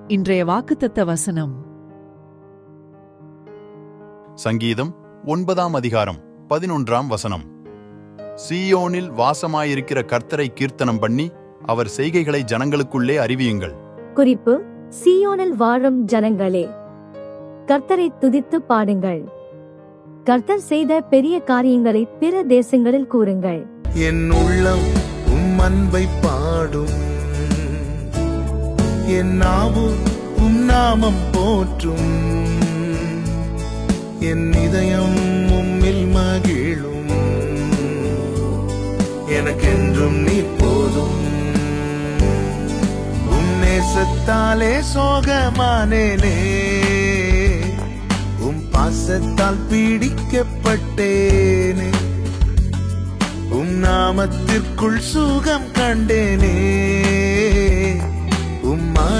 இன்றைய வாக்குத்தத்த வசனம் சங்கீதம் ஒன்பதாம் அதிகாரம் பதினொன்றாம் வசனம் சீயோனில் வாசமாயிருக்கிற கர்த்தரை கீர்த்தனம் பண்ணி அவர் செய்கைகளை ஜனங்களுக்குள்ளே அறிவியுங்கள் குறிப்பு சீயோனில் வாழும் ஜனங்களே கர்த்தரை துதித்து பாடுங்கள் கர்த்தர் செய்த பெரிய காரியங்களை பிற தேசங்களில் கூறுங்கள் என் உள்ளம் உம் அன்பை பாடும் என் நாவு உம் நாமம் போற்றும் என் இதயம் உம்மில் மகிழும் எனக்கென்றும் நீ போதும் உம் நேசத்தாலே சோகமானேனே உம் பாசத்தால் பீடிக்கப்பட்டேனே உம் நாமத்திற்குள் சுகம் கண்டேனே